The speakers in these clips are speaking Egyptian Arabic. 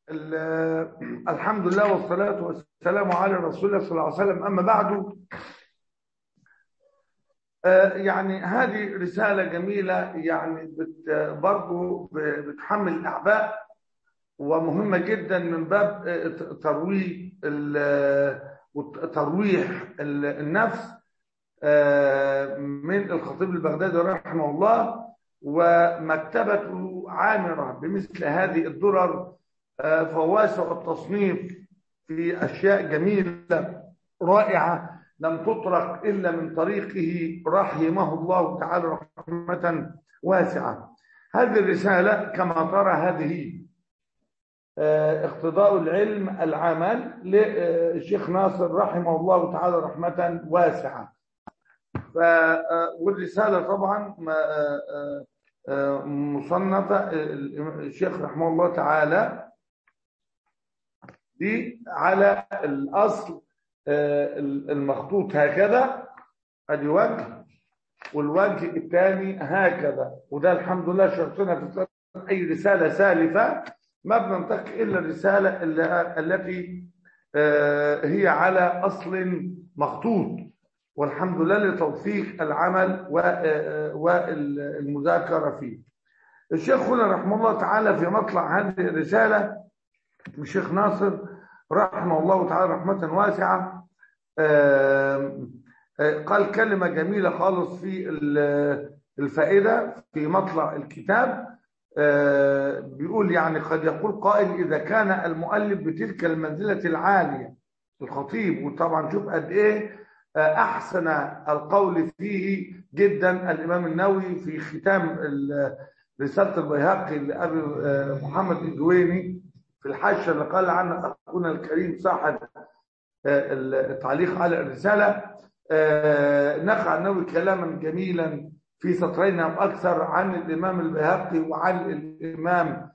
الحمد لله والصلاة والسلام على رسول الله صلى الله عليه وسلم أما بعد يعني هذه رسالة جميلة يعني برضه بتحمل الأعباء ومهمة جدا من باب ترويج ترويح النفس من الخطيب البغدادي رحمه الله ومكتبته عامرة بمثل هذه الدرر فواسع التصنيف في أشياء جميلة رائعة لم تطرق إلا من طريقه رحمه الله تعالى رحمة واسعة هذه الرسالة كما ترى هذه اقتضاء العلم العمل للشيخ ناصر رحمه الله تعالى رحمة واسعة والرسالة طبعا مصنفة الشيخ رحمه الله تعالى دي على الأصل المخطوط هكذا ادي وجه والوجه الثاني هكذا وده الحمد لله شرطنا في اي رساله سالفه ما بننتقي الا الرساله التي هي على اصل مخطوط والحمد لله لتوثيق العمل والمذاكره فيه الشيخ هنا رحمه الله تعالى في مطلع هذه الرساله الشيخ ناصر رحمه الله تعالى رحمة واسعة قال كلمة جميلة خالص في الفائدة في مطلع الكتاب بيقول يعني قد يقول قائل إذا كان المؤلف بتلك المنزلة العالية الخطيب وطبعا شوف قد إيه أحسن القول فيه جدا الإمام النووي في ختام رسالة البيهقي لأبي محمد الجويني في الحاشة اللي قال عنها أخونا الكريم صاحب التعليق على الرسالة نقع النووي كلاما جميلا في سطرين أو أكثر عن الإمام البيهقي وعن الإمام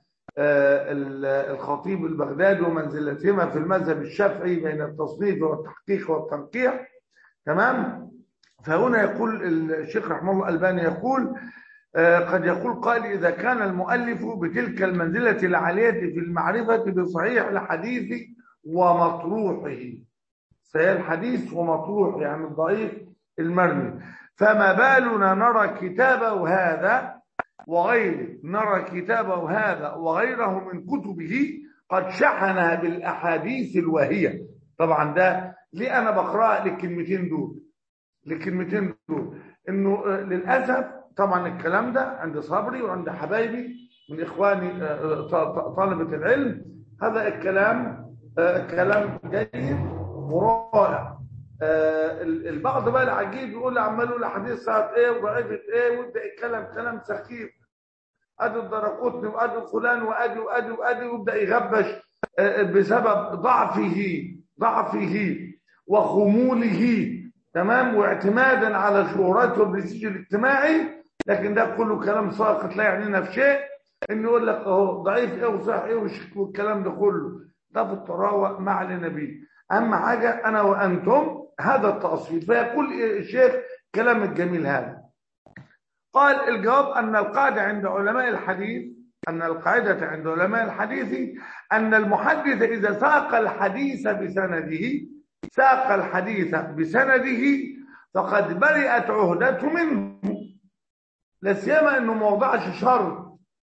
الخطيب البغدادي ومنزلتهما في المذهب الشافعي بين التصنيف والتحقيق والتنقيح تمام فهنا يقول الشيخ رحمه الله الألباني يقول قد يقول قائل إذا كان المؤلف بتلك المنزلة العالية في المعرفة بصحيح الحديث ومطروحه صحيح الحديث ومطروح يعني الضعيف المرمي فما بالنا نرى كتابه هذا وغيره نرى كتابه هذا وغيره من كتبه قد شحن بالأحاديث الواهية طبعا ده ليه أنا بقرأ للكلمتين دول للكلمتين دول إنه للأسف طبعا الكلام ده عند صبري وعند حبايبي من إخواني طلبة العلم هذا الكلام كلام جيد ورائع البعض بقى العجيب يقول عمال يقول حديث ساعة ايه وضعيفة ايه ويبدا يتكلم كلام سخيف ادي الدرقوتني وادي فلان وادي وادي وادي ويبدا يغبش بسبب ضعفه ضعفه وخموله تمام واعتمادا على شهرته بالنسيج الاجتماعي لكن ده كله كلام ساقط لا يعنينا في شيء انه يقول لك اهو ضعيف ايه وصح ايه والكلام ده كله ده في الطراوه ما علينا بيه اهم حاجه انا وانتم هذا التأصيل فيقول الشيخ كلام الجميل هذا قال الجواب ان القاعده عند علماء الحديث ان القاعده عند علماء الحديث ان المحدث اذا ساق الحديث بسنده ساق الحديث بسنده فقد برئت عهدته منه لا سيما انه ما وضعش شرط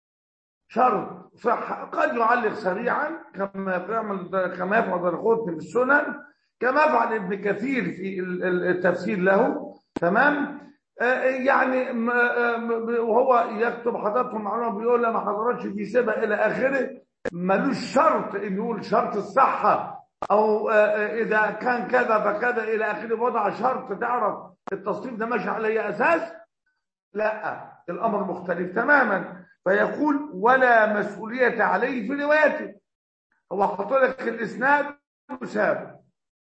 شرط صح قد يعلق سريعا كما يعمل كما يفعل درقوتني في السنن كما يفعل ابن كثير في التفسير له تمام يعني وهو يكتب حضراتكم معلومه بيقول لما حضراتش في سبه الى اخره ملوش شرط انه يقول شرط الصحه او اذا كان كذا فكذا الى اخره وضع شرط تعرف التصنيف ده ماشي على اي اساس لا الامر مختلف تماما فيقول ولا مسؤوليه عليه في روايته هو حط لك الاسناد وسابه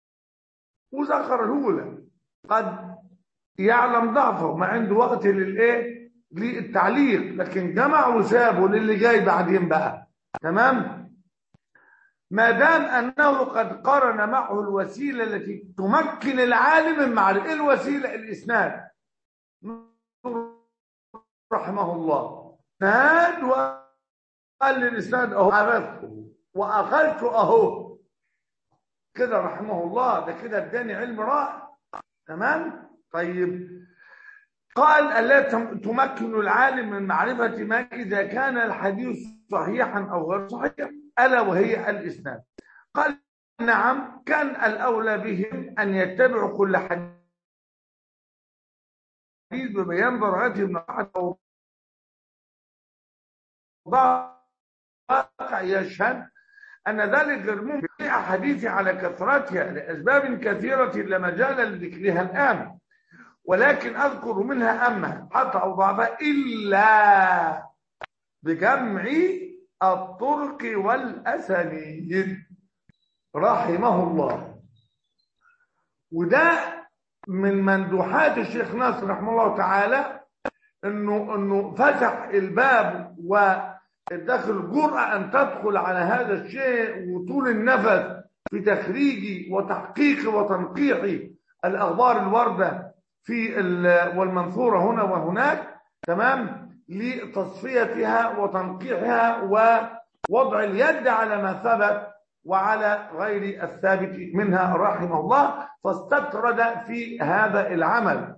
وذكر الاولى قد يعلم ضعفه ما عنده وقت للايه للتعليق لكن جمع وسابه للي جاي بعدين بقى تمام ما دام انه قد قرن معه الوسيله التي تمكن العالم من معرفه ايه الوسيله الاسناد رحمه الله اسناد وقال للاسناد اهو عرفته واخذته اهو كده رحمه الله ده كده اداني علم رائع تمام طيب قال الا تمكن العالم من معرفه ما اذا كان الحديث صحيحا او غير صحيح الا وهي الاسناد قال نعم كان الاولى بهم ان يتبعوا كل حديث ببيان براءته من احد او واقع يشهد أن ذلك غير ممكن أحاديث على كثرتها لأسباب كثيرة لا مجال لذكرها الآن ولكن أذكر منها أما حتى أو ضعفها إلا بجمع الطرق والأسانيد رحمه الله وده من مندوحات الشيخ ناصر رحمه الله تعالى انه انه فتح الباب وادخل جرأة ان تدخل على هذا الشيء وطول النفس في تخريج وتحقيق وتنقيح الاخبار الوارده في والمنثوره هنا وهناك تمام لتصفيتها وتنقيحها ووضع اليد على ما ثبت وعلى غير الثابت منها رحمه الله فاستطرد في هذا العمل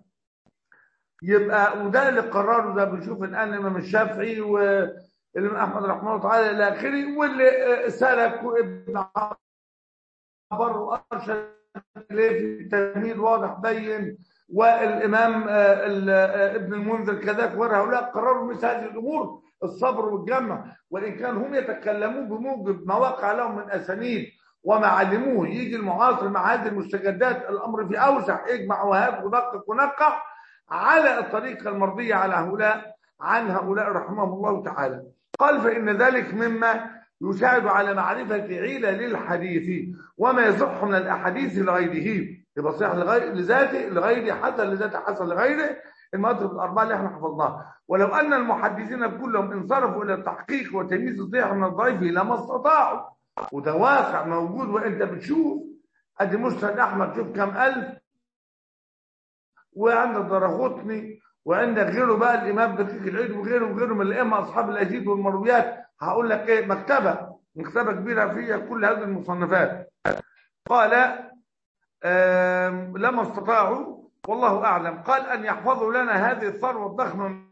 يبقى وده اللي قرره ده بنشوف الان الامام الشافعي والامام احمد رحمه الله تعالى الى اخره واللي سلك ابن عبر وارشد اليه في التلميذ واضح بين والامام ابن المنذر كذلك وهؤلاء قرروا مثل هذه الامور الصبر والجمع وان كان هم يتكلمون بموجب ما وقع لهم من اسانيد وما علموه يجي المعاصر مع هذه المستجدات الامر في اوسع اجمع وهات ودقق ونقع على الطريقه المرضيه على هؤلاء عن هؤلاء رحمهم الله تعالى قال فان ذلك مما يساعد على معرفه عيله للحديث وما يصح من الاحاديث لغيره يبقى صحيح لغير لذاته لغيره حسن لذاته حسن لغيره المطلب الاربعه اللي احنا حفظناها ولو ان المحدثين كلهم انصرفوا الى التحقيق وتمييز الصحيح من الضعيف لما استطاعوا وده واقع موجود وانت بتشوف ادي مسند احمد شوف كم الف وعندك درغوتني وعندك غيره بقى الامام دقيق العيد وغيره وغيره من الائمه اصحاب الاجيد والمرويات هقول لك ايه مكتبه مكتبه كبيره فيها كل هذه المصنفات قال لما استطاعوا والله اعلم قال ان يحفظوا لنا هذه الثروه الضخمه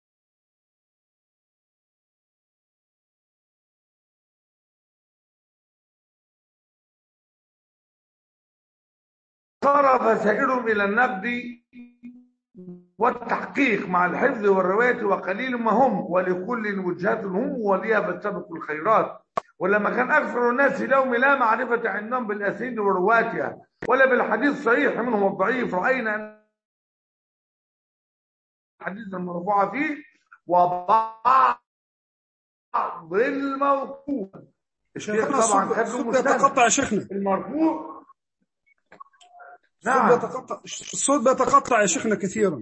صرف سائرهم الى النبذ والتحقيق مع الحفظ والروايه وقليل ما هم ولكل وجهات هم وليها فاستبقوا الخيرات ولما كان اكثر الناس اليوم لا معرفه عندهم بالاسانيد ورواتها ولا بالحديث الصحيح منهم الضعيف راينا ان الحديث المرفوع فيه وبعض الموقوف الشيخ طبعا الصوت بيتقطع يا شيخنا المرفوع نعم بيتقطع الصوت بيتقطع يا شيخنا كثيرا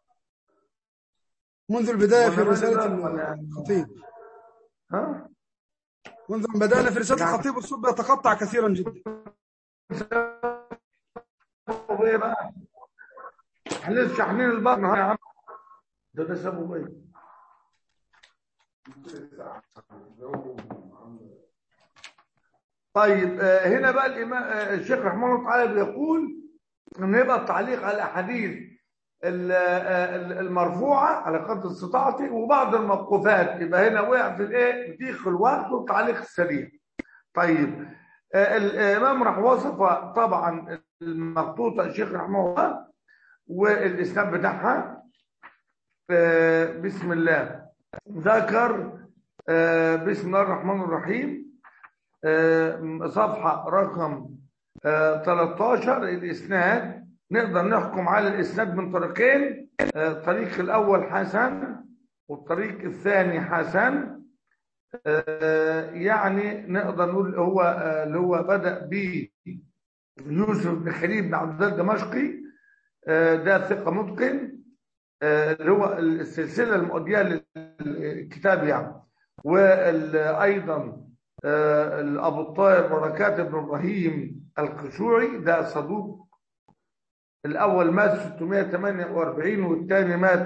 منذ البداية في رسالة الخطيب ها منذ أن بدأنا في رسالة الخطيب الصوت بيتقطع كثيرا جدا ايه بقى احنا لسه شاحنين البطن يا عم ده ده سببه ايه طيب هنا بقى الامام الشيخ رحمه الله تعالى بيقول ان يبقى التعليق على الاحاديث المرفوعه على قدر استطاعتي وبعض الموقوفات يبقى هنا وقع في الايه ضيق الوقت والتعليق السريع طيب الامام راح وصف طبعا المخطوطه الشيخ رحمه الله والاسناد بتاعها بسم الله ذكر بسم الله الرحمن الرحيم صفحه رقم 13 الاسناد نقدر نحكم على الاسناد من طريقين الطريق الاول حسن والطريق الثاني حسن يعني نقدر نقول هو اللي هو بدا ب يوسف بن خليل بن عبد الله الدمشقي ده ثقه متقن اللي هو السلسله المؤديه للكتاب يعني وايضا ابو الطاهر بركات بن ابراهيم القشوعي ده صدوق الاول مات 648 والثاني مات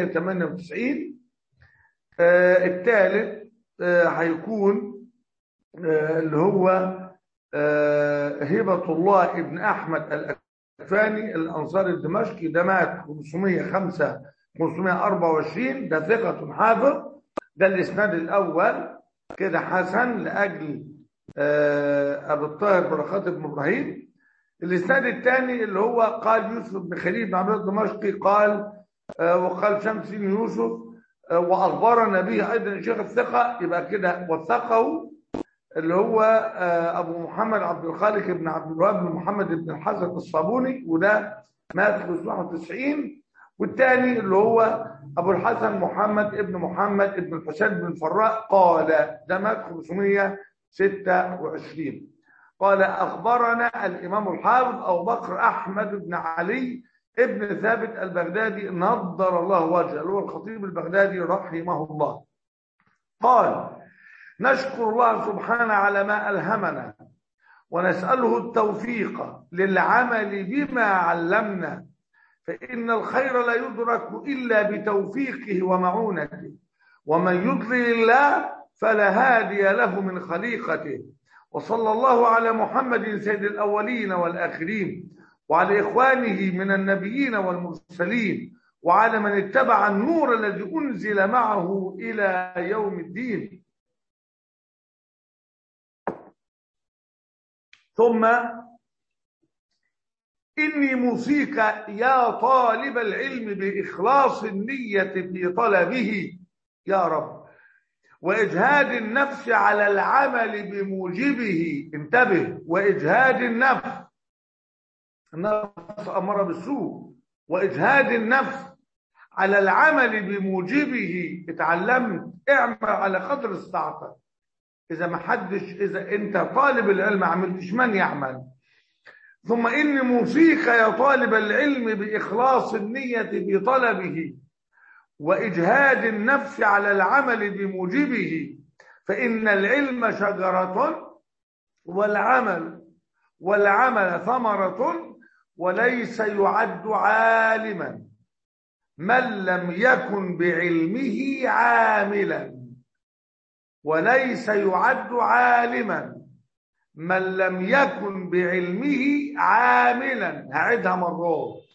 598 الثالث هيكون آه، اللي هو آه، هبة الله ابن أحمد الأكفاني الأنصاري الدمشقي ده مات 505 524 ده ثقة حافظ ده الإسناد الأول كده حسن لأجل آه، أبو الطاهر بركات بن إبراهيم الإسناد الثاني اللي هو قال يوسف بن خليل بن عبد الله الدمشقي قال آه، وقال شمس بن يوسف آه، وأخبرنا به أيضا شيخ الثقة يبقى كده وثقه اللي هو آه، أبو محمد عبد الخالق بن عبد الوهاب بن محمد بن الحسن الصابوني وده مات في 91 والثاني اللي هو أبو الحسن محمد بن محمد بن الحسين بن الفراء قال ده مات 526 قال أخبرنا الإمام الحافظ أبو بكر أحمد بن علي ابن ثابت البغدادي نضر الله وجهه اللي هو الخطيب البغدادي رحمه الله قال نشكر الله سبحانه على ما ألهمنا ونسأله التوفيق للعمل بما علمنا فإن الخير لا يدرك إلا بتوفيقه ومعونته ومن يضلل الله فلا هادي له من خليقته وصلى الله على محمد سيد الأولين والآخرين وعلى إخوانه من النبيين والمرسلين وعلى من اتبع النور الذي أنزل معه إلى يوم الدين ثم إني موصيك يا طالب العلم بإخلاص النية في طلبه يا رب وإجهاد النفس على العمل بموجبه انتبه وإجهاد النفس النفس أمر بالسوء وإجهاد النفس على العمل بموجبه اتعلمت اعمل على قدر استطاعتك إذا ما حدش إذا أنت طالب العلم ما عملتش من يعمل ثم إني موصيك يا طالب العلم بإخلاص النية في طلبه وإجهاد النفس على العمل بموجبه فإن العلم شجرة والعمل والعمل ثمرة وليس يعد عالما من لم يكن بعلمه عاملا وليس يعد عالما من لم يكن بعلمه عاملا هعيدها مرات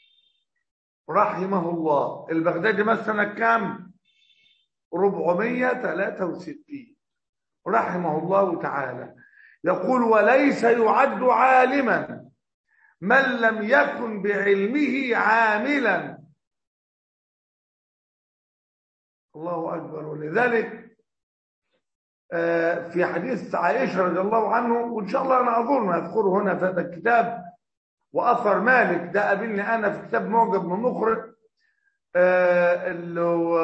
رحمه الله البغدادي مثلا كام 463 رحمه الله تعالى يقول وليس يعد عالما من لم يكن بعلمه عاملا الله أكبر ولذلك في حديث عائشة رضي الله عنه وإن شاء الله أنا أظن أذكره هنا في هذا الكتاب وأثر مالك ده قابلني أنا في كتاب معجب من مخرج اللي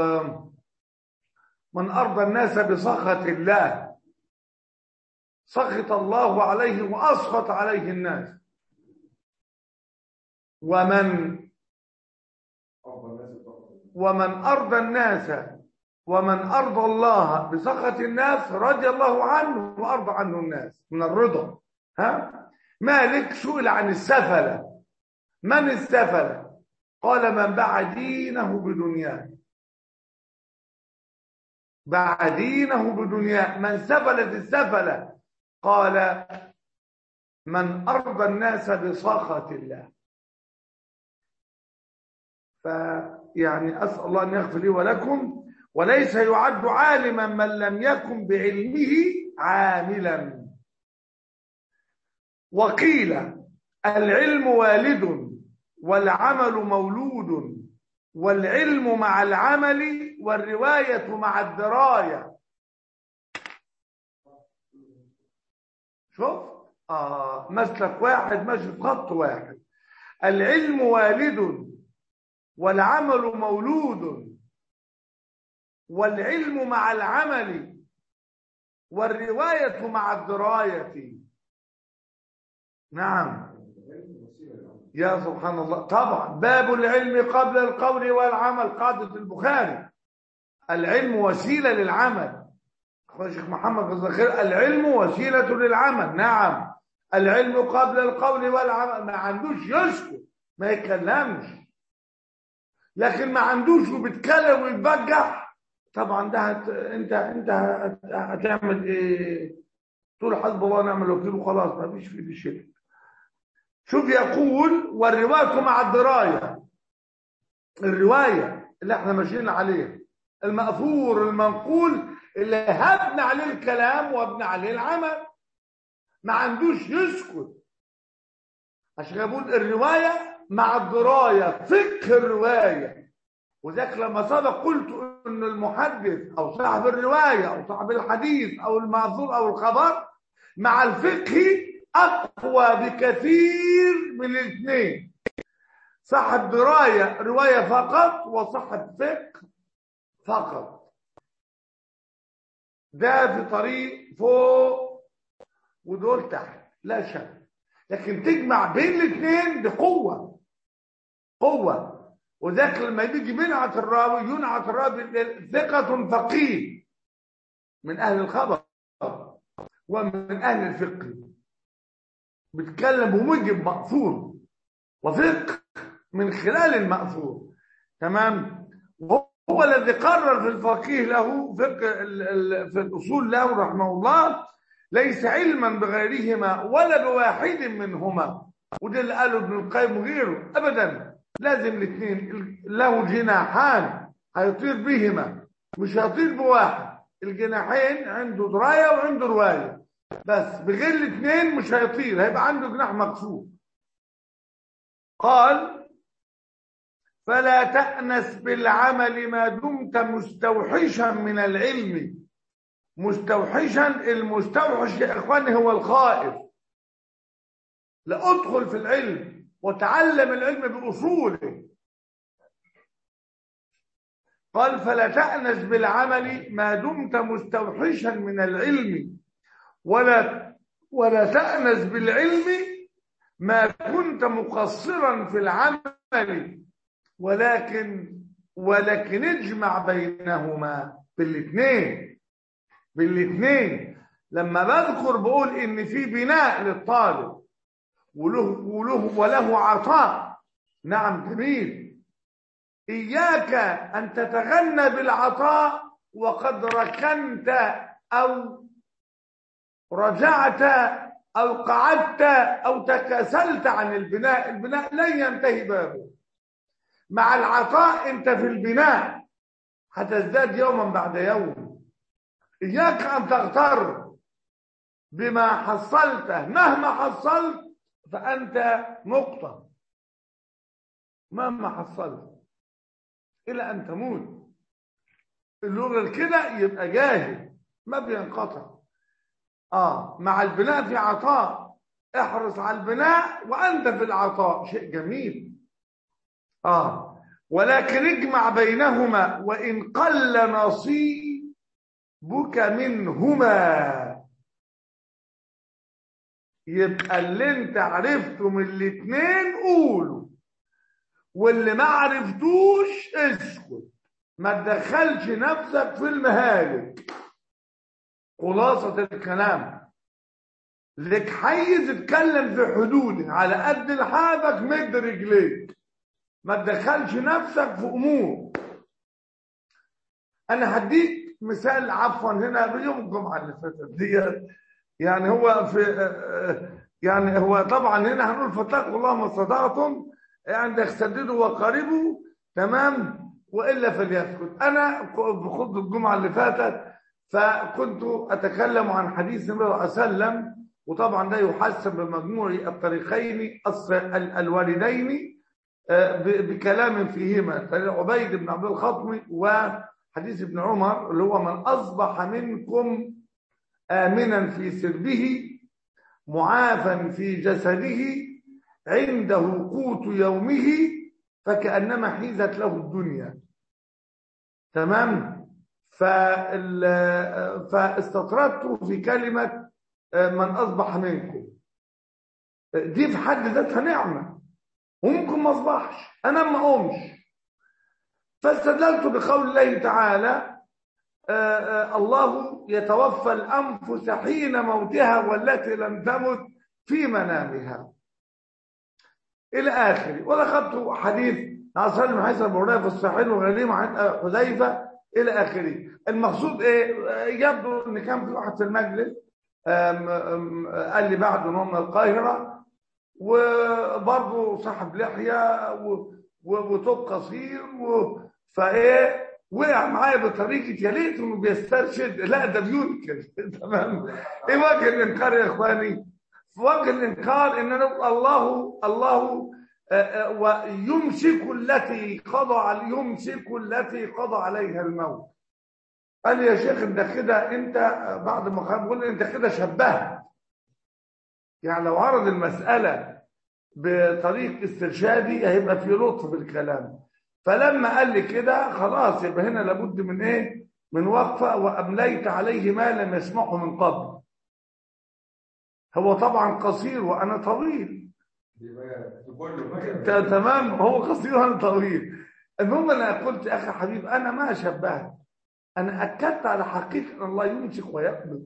من أرضى الناس بسخط الله سخط الله عليه وأسخط عليه الناس ومن ومن أرضى الناس ومن أرضى الله بسخط الناس رضي الله عنه وأرضى عنه الناس من الرضا ها مالك سئل عن السفلة من السفلة قال من باع دينه بدنياه باع دينه بدنياه من سفلت السفلة قال من أرضى الناس بسخط الله فيعني أسأل الله أن يغفر لي ولكم وليس يعد عالما من لم يكن بعلمه عاملا وقيل العلم والد والعمل مولود والعلم مع العمل والرواية مع الدراية شوف آه مسلك واحد ماشي في خط واحد العلم والد والعمل مولود والعلم مع العمل والرواية مع الدراية نعم يا سبحان الله طبعا باب العلم قبل القول والعمل قاعدة البخاري العلم وسيلة للعمل شيخ محمد الزخير العلم وسيلة للعمل نعم العلم قبل القول والعمل ما عندوش يسكت ما يتكلمش لكن ما عندوش وبيتكلم ويتبجح طبعا ده هت... انت انت هت... هتعمل ايه تقول حسب الله ونعم الوكيل وخلاص ما فيش فيه شيء شوف يقول والرواية مع الدراية الرواية اللي احنا ماشيين عليها المأثور المنقول اللي هبنى عليه الكلام وابنى عليه العمل ما عندوش يسكت عشان كده بقول الرواية مع الدراية فقه الرواية وذاك لما سبق قلت ان المحدث او صاحب الرواية او صاحب الحديث او المأثور او الخبر مع الفقه اقوى بكثير من الاثنين صاحب دراية رواية فقط وصاحب فقه فقط ده في طريق فوق ودول تحت لا شك لكن تجمع بين الاثنين بقوة قوة وذاك لما يجي منعة الراوي ينعت الراوي ثقة فقيه من أهل الخبر ومن أهل الفقه بيتكلم بموجب مأثور وفقه من خلال المأثور تمام وهو الذي قرر في الفقيه له فقه في الأصول له رحمه الله ليس علما بغيرهما ولا بواحد منهما وده اللي قاله ابن القيم وغيره أبدا لازم الاثنين له جناحان هيطير بهما مش هيطير بواحد الجناحين عنده درايه وعنده روايه بس بغير الاثنين مش هيطير هيبقى عنده جناح مكسور قال فلا تأنس بالعمل ما دمت مستوحشا من العلم مستوحشا المستوحش يا اخواني هو الخائف لا ادخل في العلم وتعلم العلم بأصوله قال فلا تأنس بالعمل ما دمت مستوحشا من العلم ولا ولا تأنس بالعلم ما كنت مقصرا في العمل ولكن ولكن اجمع بينهما بالاثنين بالاثنين لما بذكر بقول ان في بناء للطالب وله وله وله عطاء نعم جميل إياك أن تتغنى بالعطاء وقد ركنت أو رجعت أو قعدت أو تكاسلت عن البناء البناء لن ينتهي بابه مع العطاء أنت في البناء هتزداد يوما بعد يوم إياك أن تغتر بما حصلته مهما حصلت فأنت نقطة مهما حصلت إلى أن تموت اللغة كده يبقى جاهز ما بينقطع آه مع البناء في عطاء احرص على البناء وأنت في العطاء شيء جميل آه ولكن اجمع بينهما وإن قل نصيبك منهما يبقى اللي انت عرفته من الاتنين قوله واللي ما عرفتوش اسكت ما تدخلش نفسك في المهالك خلاصة الكلام لك حيز اتكلم في حدود على قد لحافك مد رجليك ما تدخلش نفسك في امور انا هديك مثال عفوا هنا بيوم الجمعه اللي فاتت دي يعني هو في يعني هو طبعا هنا هنقول فاتقوا الله ما استطعتم عندك سددوا وقاربوا تمام والا فليسكت انا بخطبه الجمعه اللي فاتت فكنت اتكلم عن حديث النبي صلى الله عليه وسلم وطبعا ده يحسن بمجموع الطريقين الوالدين بكلام فيهما عبيد بن عبد الخطمي وحديث ابن عمر اللي هو من اصبح منكم آمنا في سربه معافا في جسده عنده قوت يومه فكأنما حيزت له الدنيا تمام فاستطردت في كلمة من أصبح منكم دي في حد ذاتها نعمة وممكن ما أصبحش أنا ما أقومش فاستدللت بقول الله تعالى آآ آآ الله يتوفى الأنفس حين موتها والتي لم تمت في منامها إلى آخره ولقد حديث عصر بن حسن بن في الصحيح وغيرهم عن حذيفة إلى آخره المقصود إيه يبدو إن كان في واحد في المجلس آم، آم، قال لي بعد ان هو من القاهره وبرضه صاحب لحيه و- و- وتوب قصير و... فايه وقع معايا بطريقه يا ليت انه بيسترشد لا ده بينكر تمام ايه وجه الانكار يا اخواني؟ وجه الانكار ان أنا أقول الله الله آه، آه، ويمسك التي قضى على يمسك التي قضى عليها الموت قال لي يا شيخ انت كده انت بعد ما خرج بقول لي انت كده شبهت يعني لو عرض المساله بطريق استرشادي هيبقى في لطف بالكلام فلما قال لي كده خلاص يبقى هنا لابد من ايه من وقفه وامليت عليه ما لم يسمعه من قبل هو طبعا قصير وانا طويل ت- تمام هو قصير وانا طويل المهم انا قلت يا اخي حبيب انا ما شبهت انا اكدت على حقيقه ان الله يمسك ويقبض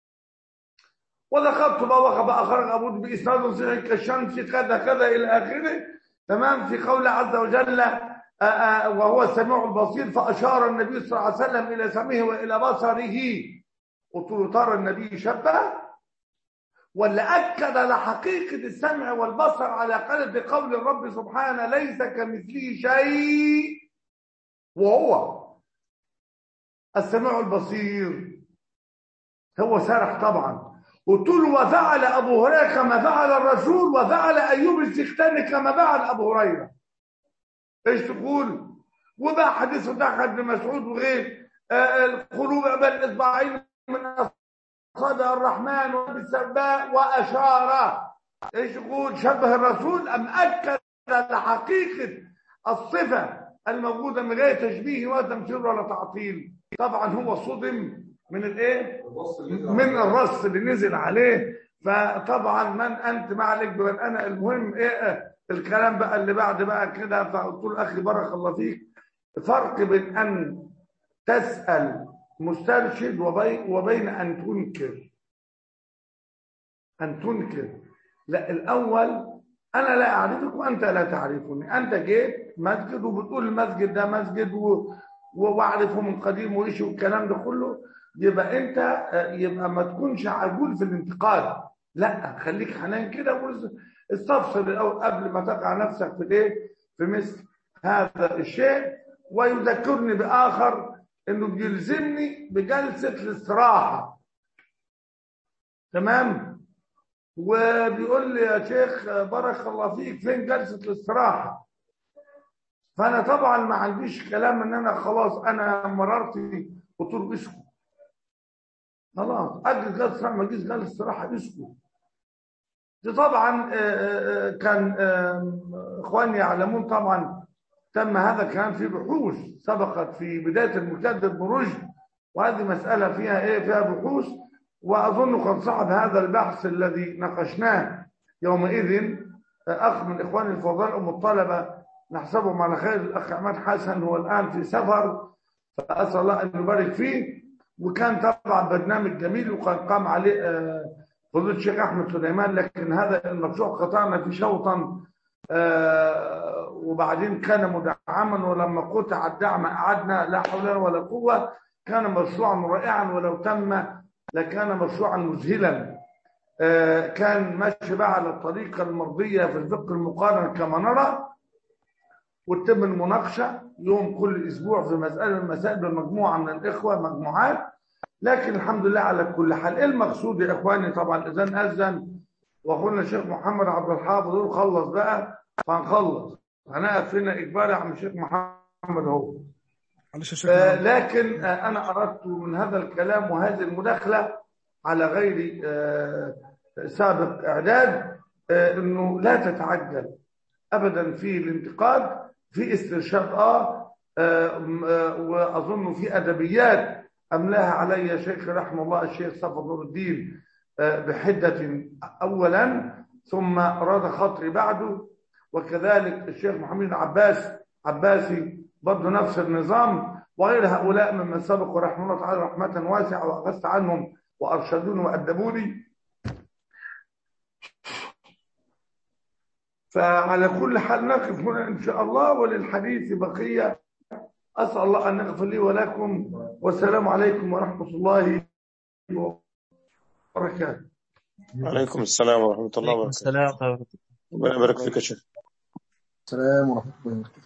وذكرت بقى وقف اخرج ابو باسناد صحيح كالشمس كذا كذا الى اخره تمام في قول عز وجل آه، آه، وهو السميع البصير فاشار النبي صلى الله عليه وسلم الى سمعه والى بصره قلت له ترى النبي شبه ولا اكد على حقيقه السمع والبصر على قلب قول الرب سبحانه ليس كمثله شيء وهو السميع البصير هو سرح طبعا قلت له وفعل ابو هريره كما فعل الرسول وفعل ايوب السختاني كما فعل ابو هريره ايش تقول وبقى حديث دخل بن مسعود وغير آه، القلوب بين الاصبعين من اصابع الرحمن وبالسباء واشار ايش يقول شبه الرسول ام اكد على حقيقه الصفه الموجوده من غير تشبيه ولا تمثيل ولا تعطيل طبعا هو صدم من الايه من الرص اللي نزل عليه فطبعا من انت ما عليك بمن انا المهم ايه الكلام بقى اللي بعد بقى كده فقلت له اخي بارك الله فيك فرق بين ان تسال مسترشد وبين وبين ان تنكر ان تنكر لا الاول انا لا اعرفك وانت لا تعرفني انت جيت مسجد وبتقول المسجد ده مسجد و... و- واعرفه من قديم وايش والكلام ده كله يبقى انت آه، يبقى ما تكونش عجول في الانتقاد لا خليك حنان كده واستفسر الاول قبل ما تقع نفسك في الايه في مثل هذا الشيء ويذكرني باخر انه بيلزمني بجلسه الاستراحه تمام وبيقول لي يا شيخ بارك الله فيك فين جلسه الاستراحه فانا طبعا ما عنديش كلام ان انا خلاص انا مررت قلت له اسكت خلاص اجلس جلسه استراحه ما اجيش جلسه استراحه اسكت دي طبعا آه، آه، كان آه، اخواني يعلمون طبعا تم هذا كان في بحوث سبقت في بدايه المجتهد ابن رشد وهذه مساله فيها ايه فيها بحوث واظن قد صعد هذا البحث الذي ناقشناه يومئذ اخ من اخواني الفضلاء ام الطلبه نحسبهم على خير الاخ عماد حسن هو الان في سفر فاسال الله ان يبارك فيه وكان طبعا برنامج جميل وكان قام عليه آه، فضيله الشيخ احمد سليمان لكن هذا المشروع قطعنا فيه شوطا آه، وبعدين كان مدعما ولما قطع الدعم قعدنا لا حول لنا ولا قوه كان مشروعا رائعا ولو تم لكان مشروعا مذهلا آه، كان ماشي بقى على الطريقه المرضيه في الفقه المقارن كما نرى وتتم المناقشه يوم كل اسبوع في مساله من المسائل بمجموعه من الاخوه مجموعات لكن الحمد لله على كل حال ايه المقصود يا اخواني طبعا الاذان اذن واخونا الشيخ محمد عبد الحافظ يقول خلص بقى فهنخلص هنقف هنا اجباري عم الشيخ محمد اهو معلش يا شيخ آه، لكن آه، انا اردت من هذا الكلام وهذه المداخله على غير آه، سابق اعداد آه، انه لا تتعجل ابدا في الانتقاد في استرشاد اه آه، م- آه، واظن في ادبيات املاها علي شيخ رحمه الله الشيخ صفر نور الدين آه، بحده اولا ثم راد خطري بعده وكذلك الشيخ محمد عباس عباسي برضه نفس النظام وغير هؤلاء ممن سبقوا رحمه الله تعالى رحمه واسعه واخذت عنهم وارشدوني وادبوني فعلى كل حال نقف هنا ان شاء الله وللحديث بقيه اسال الله ان يغفر لي ولكم والسلام عليكم ورحمه الله وبركاته وبركاته عليكم السلام ورحمة الله عليكم وبركاته السلام ورحمة الله وبركاته ربنا يبارك فيك يا شيخ السلام ورحمه الله وبركاته